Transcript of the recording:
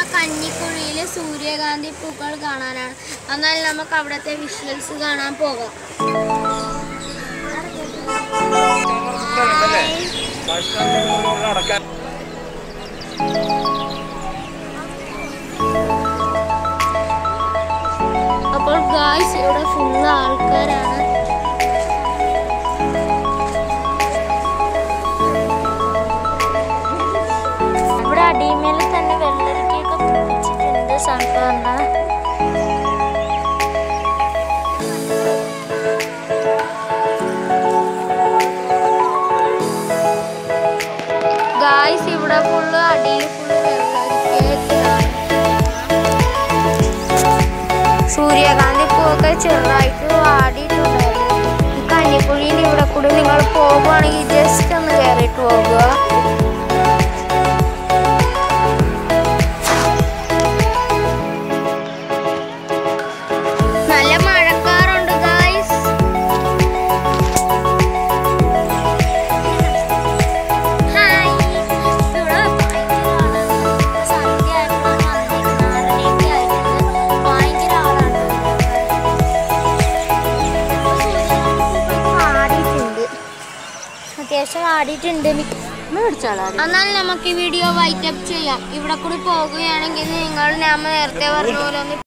കഞ്ഞിക്കുഴിയിൽ സൂര്യകാന്തി പൂക്കൾ കാണാനാണ് എന്നാൽ നമുക്ക് അവിടുത്തെ വിഷ്വൽസ് കാണാൻ പോകാം നടക്കാൻ അപ്പോൾ ഗായ്സ് ഇവിടെ ഫുള്ള് ആൾക്കാരാണ് ഇവിടെ അടിമേൽ തന്നെ വെള്ളരിക്കൊക്കെ പിടിച്ചിട്ടുണ്ട് സൺഫ്ലവറിന് ഗായ്സ് ഇവിടെ ഫുള്ള് അടിയിൽ ഫുള്ള് വെള്ളരിക്കയാണ് സൂര്യകാന്തി പൂവൊക്കെ ചെറുതായിട്ട് വാടിയിട്ടുണ്ടായിരുന്നു ഈ കഞ്ഞിക്കുഴിയിൽ ഇവിടെ കൂടി നിങ്ങൾ പോകുവാണെങ്കിൽ ജസ്റ്റ് ഒന്ന് കയറിയിട്ട് പോകുക നല്ല മഴക്കാറുണ്ട് ഗായ്സ് ഹായ് ഇവിടെ ഭയങ്കര ആളാണ് സന്ധ്യ ആയപ്പോഴാണ് വന്നേക്കുന്നത് ആറരയൊക്കെ ആയിട്ടുണ്ട് ഭയങ്കര ആളാണ് ആടിയിട്ടുണ്ട് അത്യാവശ്യം ആടിയിട്ടുണ്ട് എന്നാൽ നമുക്ക് ഈ വീഡിയോ വൈറ്റപ്പ് ചെയ്യാം ഇവിടെ കൂടി പോകുകയാണെങ്കിൽ നിങ്ങൾ ഞാൻ നേരത്തെ പറഞ്ഞ പോലെ ഒന്ന്